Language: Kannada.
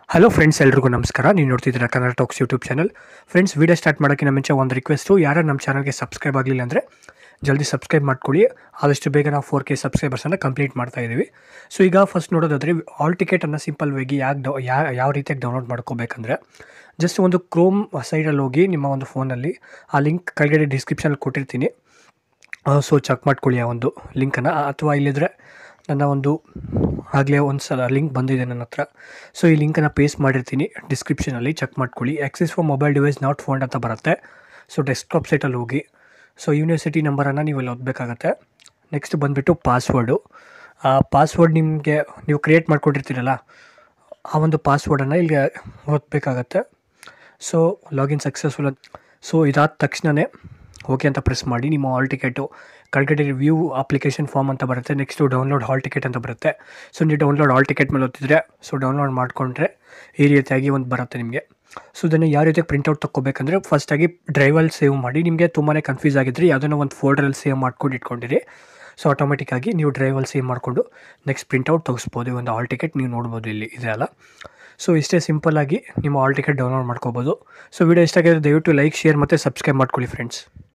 ಹಲೋ ಫ್ರೆಂಡ್ಸ್ ಎಲ್ರಿಗೂ ನಮಸ್ಕಾರ ನೀವು ನೋಡ್ತಿದ್ದೀರಾ Kannada talks YouTube channel friends video start ಮಾಡೋಕ್ಕಿಂತ ಮುಂಚೆ ಒಂದು ರಿಕ್ವೆಸ್ಟು ಯಾರು ನಮ್ಮ ಚಾನಲ್ಗೆ ಸಬ್ಸ್ಕ್ರೈಬ್ ಆಗಲಿಲ್ಲ ಅಂದರೆ ಜಲ್ದಿ ಸಬ್ಸ್ಕ್ರೈಬ್ ಮಾಡ್ಕೊಳ್ಳಿ ಆದಷ್ಟು ಬೇಗ ನಾವು ಫೋರ್ ಕೆ ಸಬ್ಸ್ಕ್ರೈಬರ್ಸನ್ನು ಕಂಪ್ಲೀಟ್ ಮಾಡ್ತಾ ಇದ್ದೀವಿ ಸೊ ಈಗ ಫಸ್ಟ್ ನೋಡೋದಾದರೆ ಆಲ್ ಟಿಕೆಟನ್ನು ಸಿಂಪಲ್ ವಾಗಿ ಯಾಕೆ ಡೌ ಯಾ ಯಾವ ರೀತಿಯಾಗಿ ಡೌನ್ಲೋಡ್ ಮಾಡ್ಕೋಬೇಕಂದ್ರೆ ಜಸ್ಟ್ ಒಂದು ಕ್ರೋಮ್ ಸೈಡಲ್ಲಿ ಹೋಗಿ ನಿಮ್ಮ ಒಂದು ಫೋನಲ್ಲಿ ಆ ಲಿಂಕ್ ಕೆಳಗಡೆ ಡಿಸ್ಕ್ರಿಪ್ಷನಲ್ಲಿ ಕೊಟ್ಟಿರ್ತೀನಿ ಸೊ ಚೆಕ್ ಮಾಡ್ಕೊಳ್ಳಿ ಆ ಒಂದು ಲಿಂಕನ್ನು ಅಥವಾ ಇಲ್ಲಿದ್ರೆ ನನ್ನ ಒಂದು ಆಗಲೇ ಒಂದು ಸಲ ಲಿಂಕ್ ಬಂದಿದೆ ನನ್ನ ಹತ್ರ ಸೊ ಈ ಲಿಂಕನ್ನು ಪೇಸ್ಟ್ ಮಾಡಿರ್ತೀನಿ ಡಿಸ್ಕ್ರಿಪ್ಷನಲ್ಲಿ ಚೆಕ್ ಮಾಡ್ಕೊಳ್ಳಿ access for mobile device not phone ಅಂತ ಬರುತ್ತೆ ಸೊ ಡೆಸ್ಕ್ಟಾಪ್ ಸೈಟಲ್ಲಿ ಹೋಗಿ ಸೊ ಯೂನಿವರ್ಸಿಟಿ ನಂಬರನ್ನು ನೀವು ಅಲ್ಲಿ ಓದಬೇಕಾಗತ್ತೆ ನೆಕ್ಸ್ಟ್ ಬಂದುಬಿಟ್ಟು ಪಾಸ್ವರ್ಡು ಆ ಪಾಸ್ವರ್ಡ್ ನಿಮಗೆ ನೀವು ಕ್ರಿಯೇಟ್ ಮಾಡ್ಕೊಂಡಿರ್ತೀರಲ್ಲ ಆ ಒಂದು ಪಾಸ್ವರ್ಡನ್ನು ಇಲ್ಲಿಗೆ ಓದಬೇಕಾಗತ್ತೆ ಸೊ ಲಾಗಿನ್ ಸಕ್ಸಸ್ಫುಲ್ ಸೊ ಇದಾದ ತಕ್ಷಣವೇ ಓಕೆ ಅಂತ ಪ್ರೆಸ್ ಮಾಡಿ ನಿಮ್ಮ ಹಾಲ್ ಟಿಕೆಟು ಕೆಳಗಡೆ ವ್ಯೂ ಅಪ್ಲಿಕೇಶನ್ ಫಾರ್ಮ್ ಅಂತ ಬರುತ್ತೆ ನೆಕ್ಸ್ಟು ಡೌನ್ಲೋಡ್ ಹಾಲ್ ಟಿಕೆಟ್ ಅಂತ ಬರುತ್ತೆ ಸೊ ನೀವು ಡೌನ್ಲೋಡ್ ಹಾಲ್ ಟಿಕೆಟ್ ಮೇಲೆ ಓದ್ತಿದ್ರೆ ಸೊ ಡೌನ್ಲೋಡ್ ಮಾಡಿಕೊಂಡ್ರೆ ಈ ರೀತಿಯಾಗಿ ಒಂದು ಬರುತ್ತೆ ನಿಮಗೆ ಸೊ ಇದನ್ನು ಯಾವ ರೀತಿಯಾಗಿ ಪ್ರಿಂಟೌಟ್ ತೊಗೋಬೇಕಂದ್ರೆ ಫಸ್ಟಾಗಿ ಡ್ರೈವಲ್ಲಿ ಸೇವ್ ಮಾಡಿ ನಿಮಗೆ ತುಂಬಾ ಕನ್ಫ್ಯೂಸ್ ಆಗಿದ್ರೆ ಯಾವುದನ್ನೋ ಒಂದು ಫೋಲ್ಡರಲ್ಲಿ ಸೇವ್ ಮಾಡ್ಕೊಂಡು ಇಟ್ಕೊಂಡಿರಿ ಸೊ ಆಟೋಮೆಟಿಕ್ಕಾಗಿ ನೀವು ಡ್ರೈವಲ್ಲಿ ಸೇವ್ ಮಾಡಿಕೊಂಡು ನೆಕ್ಸ್ಟ್ ಪ್ರಿಂಟೌಟ್ ತೆಗಿಸ್ಬೋದು ಈ ಒಂದು ಹಾಲ್ ಟಿಕೆಟ್ ನೀವು ನೋಡ್ಬೋದು ಇಲ್ಲಿ ಇದೆ ಅಲ್ಲ ಸೊ ಇಷ್ಟೇ ಸಿಂಪಲ್ಲಾಗಿ ನಿಮ್ಮ ಹಾಲ್ ಟಿಕೆಟ್ ಡೌನ್ಲೋಡ್ ಮಾಡ್ಕೋಬೋದು ಸೊ ವಿಡಿಯೋ ಇಷ್ಟ ಆಗಿದ್ರೆ ದಯವಿಟ್ಟು ಲೈಕ್ ಶೇರ್ ಮತ್ತು ಸಬ್ಸ್ಕ್ರೈಬ್ ಮಾಡ್ಕೊಳ್ಳಿ ಫ್ರೆಂಡ್ಸ್